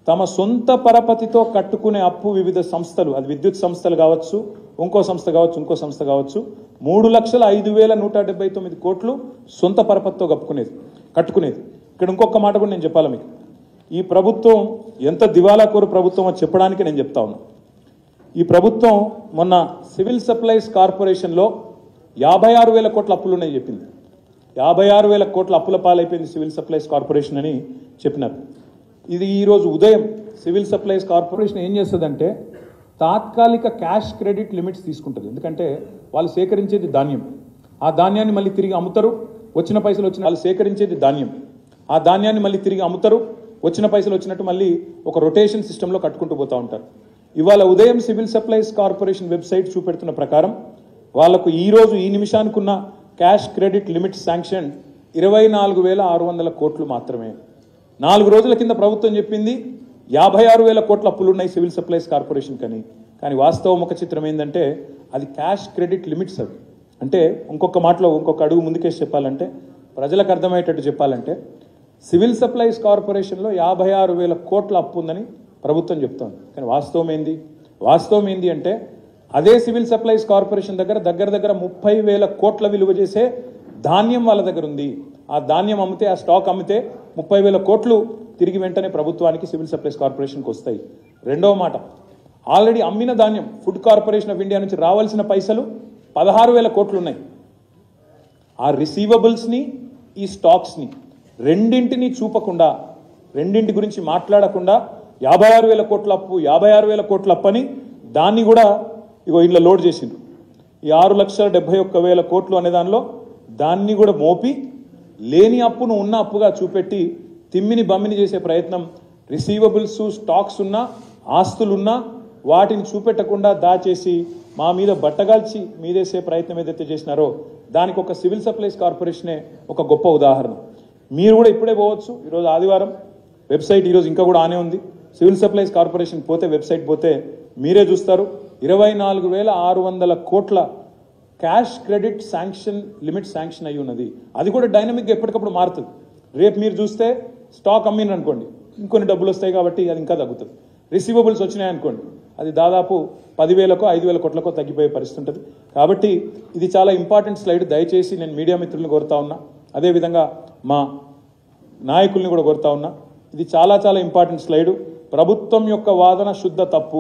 తమ సొంత పరపతితో కట్టుకునే అప్పు వివిధ సంస్థలు అది విద్యుత్ సంస్థలు కావచ్చు ఇంకో సంస్థ కావచ్చు ఇంకో సంస్థ కావచ్చు మూడు లక్షల ఐదు వేల నూట డెబ్బై తొమ్మిది కోట్లు సొంత పరపతితో కప్పుకునేది కట్టుకునేది ఇక్కడ ఇంకొక మాట కూడా నేను చెప్పాలి మీకు ఈ ప్రభుత్వం ఎంత దివాలాకోరు ప్రభుత్వం అని చెప్పడానికి నేను చెప్తా ఉన్నా ఈ ప్రభుత్వం మొన్న సివిల్ సప్లైస్ కార్పొరేషన్లో యాభై ఆరు వేల కోట్ల అప్పులు ఉన్నాయి చెప్పింది యాభై ఆరు వేల కోట్ల అప్పుల పాలైపోయింది సివిల్ సప్లైస్ కార్పొరేషన్ అని చెప్పినారు ఇది ఈరోజు ఉదయం సివిల్ సప్లైస్ కార్పొరేషన్ ఏం చేస్తుందంటే తాత్కాలిక క్యాష్ క్రెడిట్ లిమిట్స్ తీసుకుంటుంది ఎందుకంటే వాళ్ళు సేకరించేది ధాన్యం ఆ ధాన్యాన్ని మళ్ళీ తిరిగి అమ్ముతారు వచ్చిన పైసలు వచ్చిన వాళ్ళు సేకరించేది ధాన్యం ఆ ధాన్యాన్ని మళ్ళీ తిరిగి అమ్ముతారు వచ్చిన పైసలు వచ్చినట్టు మళ్ళీ ఒక రొటేషన్ సిస్టంలో కట్టుకుంటూ పోతూ ఉంటారు ఇవాళ ఉదయం సివిల్ సప్లైస్ కార్పొరేషన్ వెబ్సైట్ చూపెడుతున్న ప్రకారం వాళ్లకు ఈ రోజు ఈ నిమిషానికి ఉన్న క్యాష్ క్రెడిట్ లిమిట్ శాంక్షన్ ఇరవై నాలుగు వేల ఆరు వందల కోట్లు మాత్రమే నాలుగు రోజుల కింద ప్రభుత్వం చెప్పింది యాభై ఆరు వేల కోట్ల అప్పులు ఉన్నాయి సివిల్ సప్లైస్ కార్పొరేషన్ కని కానీ వాస్తవ ముఖ చిత్రం ఏంటంటే అది క్యాష్ క్రెడిట్ లిమిట్స్ అవి అంటే ఇంకొక మాటలో ఇంకొక అడుగు ముందుకేసి చెప్పాలంటే ప్రజలకు అర్థమయ్యేటట్టు చెప్పాలంటే సివిల్ సప్లైస్ కార్పొరేషన్లో యాభై ఆరు వేల కోట్ల అప్పు ఉందని ప్రభుత్వం చెప్తోంది కానీ వాస్తవం ఏంది వాస్తవం ఏంది అంటే అదే సివిల్ సప్లైస్ కార్పొరేషన్ దగ్గర దగ్గర దగ్గర ముప్పై వేల కోట్ల విలువ చేసే ధాన్యం వాళ్ళ దగ్గర ఉంది ఆ ధాన్యం అమ్మితే ఆ స్టాక్ అమ్మితే ముప్పై వేల కోట్లు తిరిగి వెంటనే ప్రభుత్వానికి సివిల్ సప్లైస్ కార్పొరేషన్కి వస్తాయి రెండవ మాట ఆల్రెడీ అమ్మిన ధాన్యం ఫుడ్ కార్పొరేషన్ ఆఫ్ ఇండియా నుంచి రావాల్సిన పైసలు పదహారు వేల కోట్లు ఉన్నాయి ఆ రిసీవబుల్స్ని ఈ స్టాక్స్ని రెండింటిని చూపకుండా రెండింటి గురించి మాట్లాడకుండా యాభై ఆరు వేల కోట్ల అప్పు యాభై ఆరు వేల కోట్ల అప్పని దాన్ని కూడా ఇగో ఇంట్లో లోడ్ చేసిండ్రు ఈ ఆరు లక్షల డెబ్బై ఒక్క వేల కోట్లు అనే దానిలో దాన్ని కూడా మోపి లేని అప్పును ఉన్న అప్పుగా చూపెట్టి తిమ్మిని బమ్మిని చేసే ప్రయత్నం రిసీవబుల్స్ స్టాక్స్ ఉన్నా ఆస్తులున్నా వాటిని చూపెట్టకుండా దాచేసి మా మీద బట్టగాల్చి మీదేసే ప్రయత్నం ఏదైతే చేసినారో దానికి ఒక సివిల్ సప్లైస్ కార్పొరేషనే ఒక గొప్ప ఉదాహరణ మీరు కూడా ఇప్పుడే పోవచ్చు ఈరోజు ఆదివారం వెబ్సైట్ ఈరోజు ఇంకా కూడా ఆనే ఉంది సివిల్ సప్లైస్ కార్పొరేషన్ పోతే వెబ్సైట్ పోతే మీరే చూస్తారు ఇరవై నాలుగు వేల ఆరు వందల కోట్ల cash credit sanction limit sanction అయి ఉన్నది అది కూడా డైనమిక్గా ఎప్పటికప్పుడు మారుతుంది రేపు మీరు చూస్తే స్టాక్ అమ్మిన అనుకోండి ఇంకొన్ని డబ్బులు వస్తాయి కాబట్టి అది ఇంకా తగ్గుతుంది రిసీవబుల్స్ వచ్చినాయి అనుకోండి అది దాదాపు పదివేలకో ఐదు వేల కోట్లకో తగ్గిపోయే పరిస్థితి ఉంటుంది కాబట్టి ఇది చాలా ఇంపార్టెంట్ స్లైడ్ దయచేసి నేను మీడియా మిత్రులను కోరుతా ఉన్నా అదేవిధంగా మా నాయకుల్ని కూడా కోరుతా ఉన్నా ఇది చాలా చాలా ఇంపార్టెంట్ స్లైడు ప్రభుత్వం యొక్క వాదన శుద్ధ తప్పు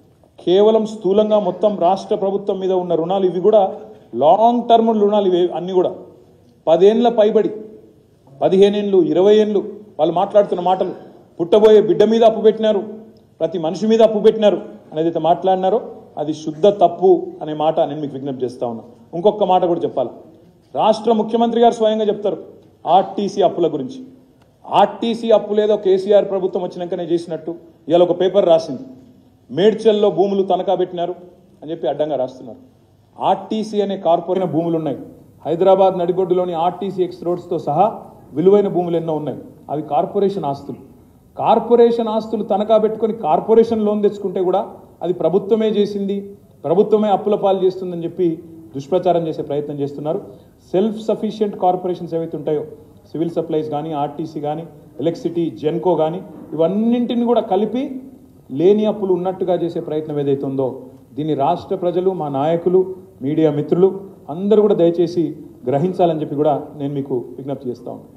కేవలం స్థూలంగా మొత్తం రాష్ట్ర ప్రభుత్వం మీద ఉన్న రుణాలు ఇవి కూడా లాంగ్ టర్మ్ రుణాలు ఇవి అన్ని కూడా పదేండ్ల పైబడి పదిహేనేళ్ళు ఇరవై ఏళ్ళు వాళ్ళు మాట్లాడుతున్న మాటలు పుట్టబోయే బిడ్డ మీద అప్పు పెట్టినారు ప్రతి మనిషి మీద అప్పు పెట్టినారు అనేది అయితే మాట్లాడినారో అది శుద్ధ తప్పు అనే మాట నేను మీకు విజ్ఞప్తి చేస్తా ఉన్నా ఇంకొక మాట కూడా చెప్పాలి రాష్ట్ర ముఖ్యమంత్రి గారు స్వయంగా చెప్తారు ఆర్టీసీ అప్పుల గురించి ఆర్టీసీ అప్పులేదో కేసీఆర్ ప్రభుత్వం వచ్చినాకనే చేసినట్టు ఇవాళ ఒక పేపర్ రాసింది మేడ్చల్లో భూములు తనఖా పెట్టినారు అని చెప్పి అడ్డంగా రాస్తున్నారు ఆర్టీసీ అనే కార్పొరేట్ భూములు ఉన్నాయి హైదరాబాద్ నడిగొడ్డులోని ఆర్టీసీ ఎక్స్ రోడ్స్తో సహా విలువైన భూములు ఎన్నో ఉన్నాయి అవి కార్పొరేషన్ ఆస్తులు కార్పొరేషన్ ఆస్తులు తనఖా పెట్టుకొని కార్పొరేషన్ లోన్ తెచ్చుకుంటే కూడా అది ప్రభుత్వమే చేసింది ప్రభుత్వమే అప్పుల పాలు చేస్తుందని చెప్పి దుష్ప్రచారం చేసే ప్రయత్నం చేస్తున్నారు సెల్ఫ్ సఫిషియెంట్ కార్పొరేషన్స్ ఏవైతే ఉంటాయో సివిల్ సప్లైస్ కానీ ఆర్టీసీ కానీ ఎలక్ట్రిసిటీ జెన్కో కానీ ఇవన్నింటిని కూడా కలిపి లేని అప్పులు ఉన్నట్టుగా చేసే ప్రయత్నం ఏదైతే ఉందో దీన్ని రాష్ట్ర ప్రజలు మా నాయకులు మీడియా మిత్రులు అందరూ కూడా దయచేసి గ్రహించాలని చెప్పి కూడా నేను మీకు విజ్ఞప్తి చేస్తా ఉన్నాను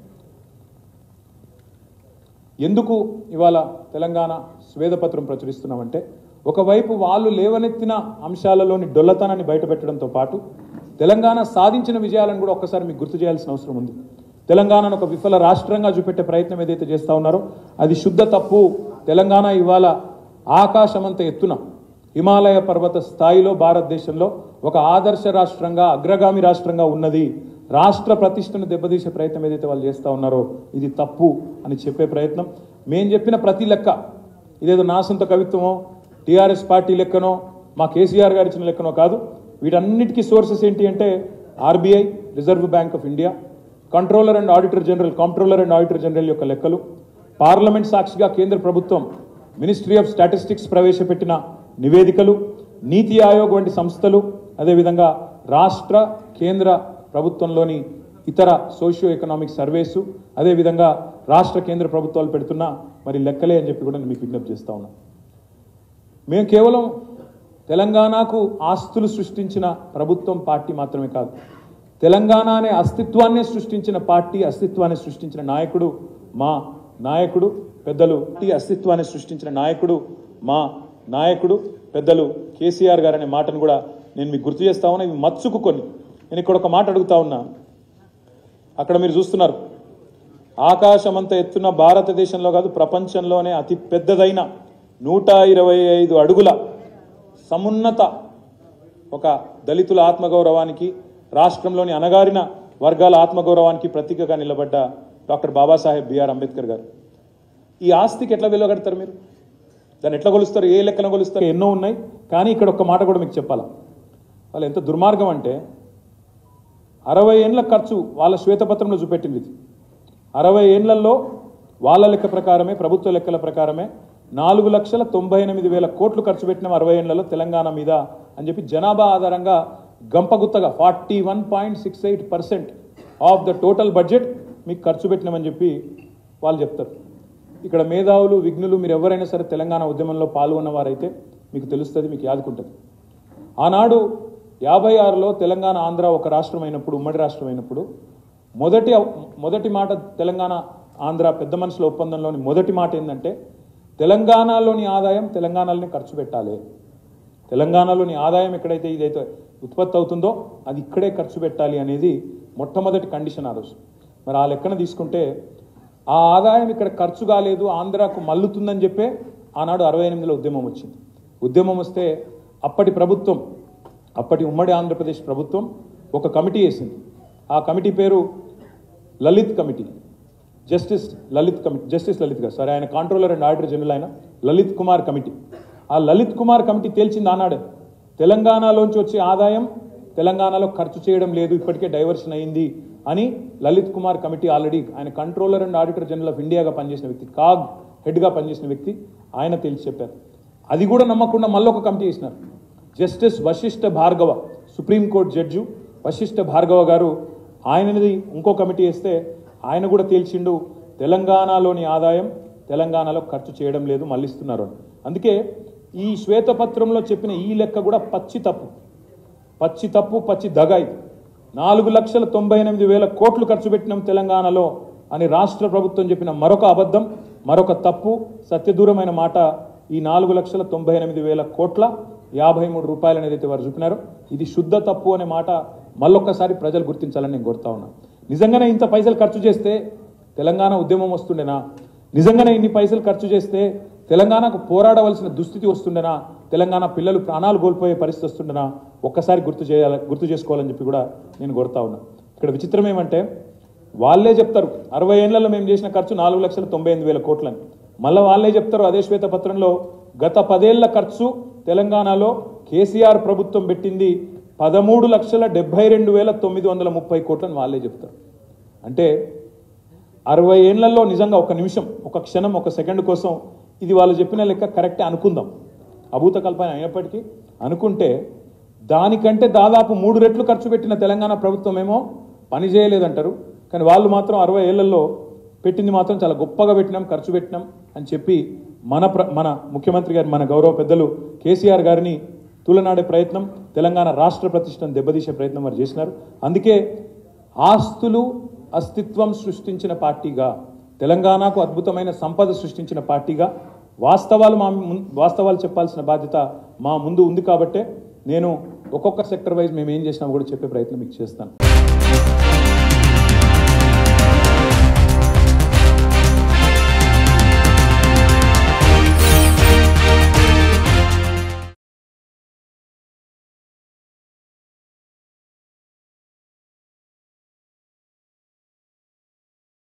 ఎందుకు ఇవాళ తెలంగాణ స్వేదపత్రం ప్రచురిస్తున్నామంటే ఒకవైపు వాళ్ళు లేవనెత్తిన అంశాలలోని డొల్లతనాన్ని బయటపెట్టడంతో పాటు తెలంగాణ సాధించిన విజయాలను కూడా ఒక్కసారి మీకు గుర్తు చేయాల్సిన అవసరం ఉంది తెలంగాణను ఒక విఫల రాష్ట్రంగా చూపెట్టే ప్రయత్నం ఏదైతే చేస్తా ఉన్నారో అది శుద్ధ తప్పు తెలంగాణ ఇవాళ ఆకాశమంత ఎత్తున హిమాలయ పర్వత స్థాయిలో భారతదేశంలో ఒక ఆదర్శ రాష్ట్రంగా అగ్రగామి రాష్ట్రంగా ఉన్నది రాష్ట్ర ప్రతిష్టను దెబ్బతీసే ప్రయత్నం ఏదైతే వాళ్ళు చేస్తూ ఉన్నారో ఇది తప్పు అని చెప్పే ప్రయత్నం మేం చెప్పిన ప్రతి లెక్క ఇదేదో నా సొంత కవిత్వమో టీఆర్ఎస్ పార్టీ లెక్కనో మా కేసీఆర్ గారు ఇచ్చిన లెక్కనో కాదు వీటన్నిటికీ సోర్సెస్ ఏంటి అంటే RBI reserve bank of India controller and auditor general controller and auditor general యొక్క లెక్కలు పార్లమెంట్ సాక్షిగా కేంద్ర ప్రభుత్వం మినిస్ట్రీ ఆఫ్ స్టాటిస్టిక్స్ ప్రవేశపెట్టిన నివేదికలు నీతి ఆయోగ్ వంటి సంస్థలు అదేవిధంగా రాష్ట్ర కేంద్ర ప్రభుత్వంలోని ఇతర సోషియో ఎకనామిక్ సర్వేసు అదేవిధంగా రాష్ట్ర కేంద్ర ప్రభుత్వాలు పెడుతున్న మరి లెక్కలే అని చెప్పి కూడా నేను మీకు విజ్ఞప్తి చేస్తా ఉన్నా మేము కేవలం తెలంగాణకు ఆస్తులు సృష్టించిన ప్రభుత్వం పార్టీ మాత్రమే కాదు తెలంగాణ అనే అస్తిత్వాన్ని సృష్టించిన పార్టీ అస్తిత్వాన్ని సృష్టించిన నాయకుడు మా నాయకుడు పెద్దలు ఈ అస్తిత్వాన్ని సృష్టించిన నాయకుడు మా నాయకుడు పెద్దలు కేసీఆర్ గారు అనే మాటను కూడా నేను మీకు గుర్తు చేస్తా ఉన్నా ఇవి మచ్చుకు కొన్ని నేను ఇక్కడ ఒక మాట అడుగుతా ఉన్నా అక్కడ మీరు చూస్తున్నారు ఆకాశమంత ఎత్తున భారతదేశంలో కాదు ప్రపంచంలోనే అతి పెద్దదైన నూట ఇరవై ఐదు అడుగుల సమున్నత ఒక దళితుల ఆత్మగౌరవానికి రాష్ట్రంలోని అణగారిన వర్గాల ఆత్మగౌరవానికి ప్రతీకగా నిలబడ్డ డాక్టర్ బాబాసాహెబ్ బిఆర్ అంబేద్కర్ గారు ఈ ఆస్తికి ఎట్లా విలువగడతారు మీరు దాన్ని ఎట్లా కొలుస్తారు ఏ లెక్కన కొలుస్తారు ఎన్నో ఉన్నాయి కానీ ఇక్కడ ఒక మాట కూడా మీకు చెప్పాలా వాళ్ళు ఎంత దుర్మార్గం అంటే అరవై ఏండ్ల ఖర్చు వాళ్ళ శ్వేతపత్రంలో చూపెట్టింది ఇది అరవై ఏండ్లలో వాళ్ళ లెక్క ప్రకారమే ప్రభుత్వ లెక్కల ప్రకారమే నాలుగు లక్షల తొంభై ఎనిమిది వేల కోట్లు ఖర్చు పెట్టిన అరవై ఏండ్లలో తెలంగాణ మీద అని చెప్పి జనాభా ఆధారంగా గంపగుత్తగా forty one point six eight percent of the total budget మీకు ఖర్చు పెట్టినామని చెప్పి వాళ్ళు చెప్తారు ఇక్కడ మేధావులు విఘ్నులు మీరు ఎవరైనా సరే తెలంగాణ ఉద్యమంలో పాల్గొన్న వారైతే మీకు తెలుస్తుంది మీకు యాదుకుంటుంది ఆనాడు యాభై ఆరులో తెలంగాణ ఆంధ్ర ఒక రాష్ట్రం అయినప్పుడు ఉమ్మడి రాష్ట్రం అయినప్పుడు మొదటి మొదటి మాట తెలంగాణ ఆంధ్ర పెద్ద మనుషుల ఒప్పందంలోని మొదటి మాట ఏంటంటే తెలంగాణలోని ఆదాయం తెలంగాణలోనే ఖర్చు పెట్టాలి తెలంగాణలోని ఆదాయం ఎక్కడైతే ఇదైతే ఉత్పత్తి అవుతుందో అది ఇక్కడే ఖర్చు పెట్టాలి అనేది మొట్టమొదటి కండిషన్ ఆ రోజు మరి ఆ లెక్కన తీసుకుంటే ఆ ఆదాయం ఇక్కడ ఖర్చు కాలేదు ఆంధ్రాకు మల్లుతుందని చెప్పే ఆనాడు అరవై ఎనిమిదిలో ఉద్యమం వచ్చింది ఉద్యమం వస్తే అప్పటి ప్రభుత్వం అప్పటి ఉమ్మడి ఆంధ్రప్రదేశ్ ప్రభుత్వం ఒక కమిటీ వేసింది ఆ కమిటీ పేరు Lalit committee justice Lalit committee justice Lalit garu సరే ఆయన కాంట్రోలర్ అండ్ ఆడిటర్ జనరల్ ఆయన లలిత్ కుమార్ కమిటీ ఆ లలిత్ కుమార్ కమిటీ తేల్చింది ఆనాడే తెలంగాణలోంచి వచ్చే ఆదాయం తెలంగాణలో ఖర్చు చేయడం లేదు ఇప్పటికే డైవర్షన్ అయింది అని లలిత్ కుమార్ కమిటీ ఆల్రెడీ ఆయన controller and auditor general of ఇండియాగా పనిచేసిన వ్యక్తి కాగ్ హెడ్గా పనిచేసిన వ్యక్తి ఆయన తేల్చి చెప్పారు అది కూడా నమ్మకుండా మళ్ళీ ఒక కమిటీ వేసినారు justice Vashishtha Bhargava supreme court judge Vashishtha Bhargava garu ఆయనది ఇంకో కమిటీ వేస్తే ఆయన కూడా తేల్చిండు తెలంగాణలోని ఆదాయం తెలంగాణలో ఖర్చు చేయడం లేదు మళ్ళిస్తున్నారు అని అందుకే ఈ శ్వేతపత్రంలో చెప్పిన ఈ లెక్క కూడా పచ్చి తప్పు పచ్చి తప్పు పచ్చి దగ ఇది నాలుగు లక్షల తొంభై ఎనిమిది వేల కోట్లు ఖర్చు పెట్టినాం తెలంగాణలో అని రాష్ట్ర ప్రభుత్వం చెప్పిన మరొక అబద్ధం మరొక తప్పు సత్యదూరమైన మాట ఈ నాలుగు లక్షల తొంభై ఎనిమిది వేల కోట్ల యాభై మూడు రూపాయలు అనేది అయితే వారు చూపినారో ఇది శుద్ధ తప్పు అనే మాట మళ్ళొక్కసారి ప్రజలు గుర్తించాలని నేను కోరుతా ఉన్నా నిజంగానే ఇంత పైసలు ఖర్చు చేస్తే తెలంగాణ ఉద్యమం వస్తుండేనా నిజంగానే ఇన్ని పైసలు ఖర్చు చేస్తే తెలంగాణకు పోరాడవలసిన దుస్థితి వస్తుండేనా తెలంగాణ పిల్లలు ప్రాణాలు కోల్పోయే పరిస్థితి వస్తుండేనా ఒక్కసారి గుర్తు చేయాలి గుర్తు చేసుకోవాలని చెప్పి కూడా నేను కోరుతా ఉన్నా ఇక్కడ విచిత్రం ఏమంటే వాళ్ళే చెప్తారు అరవై ఏళ్లలో మేము చేసిన ఖర్చు నాలుగు లక్షల తొంభై ఎనిమిది వేల కోట్లని మళ్ళీ వాళ్ళే చెప్తారు అదే శ్వేతపత్రంలో గత పదేళ్ల ఖర్చు తెలంగాణలో కేసీఆర్ ప్రభుత్వం పెట్టింది పదమూడు లక్షల డెబ్బై రెండు వేల తొమ్మిది వందల ముప్పై కోట్లని వాళ్ళే చెప్తారు అంటే అరవై ఏళ్లలో నిజంగా ఒక నిమిషం ఒక క్షణం ఒక సెకండ్ కోసం ఇది వాళ్ళు చెప్పిన లెక్క కరెక్టే అనుకుందాం అభూత కల్పన అయినప్పటికీ అనుకుంటే దానికంటే దాదాపు మూడు రెట్లు ఖర్చు పెట్టిన తెలంగాణ ప్రభుత్వం ఏమో పని చేయలేదంటారు కానీ వాళ్ళు మాత్రం అరవై ఏళ్లలో పెట్టింది మాత్రం చాలా గొప్పగా పెట్టినాం ఖర్చు పెట్టినాం అని చెప్పి మన ప్ర మన ముఖ్యమంత్రి గారు మన గౌరవ పెద్దలు కేసీఆర్ గారిని తూలనాడే ప్రయత్నం తెలంగాణ రాష్ట్ర ప్రతిష్టను దెబ్బతీసే ప్రయత్నం వారు చేసినారు అందుకే ఆస్తులు అస్తిత్వం సృష్టించిన పార్టీగా తెలంగాణకు అద్భుతమైన సంపద సృష్టించిన పార్టీగా వాస్తవాలు మా ముం- వాస్తవాలు చెప్పాల్సిన బాధ్యత మా ముందు ఉంది కాబట్టే నేను ఒక్కొక్క సెక్టర్ వైజ్ మేము ఏం చేసినా కూడా చెప్పే ప్రయత్నం మీకు చేస్తాను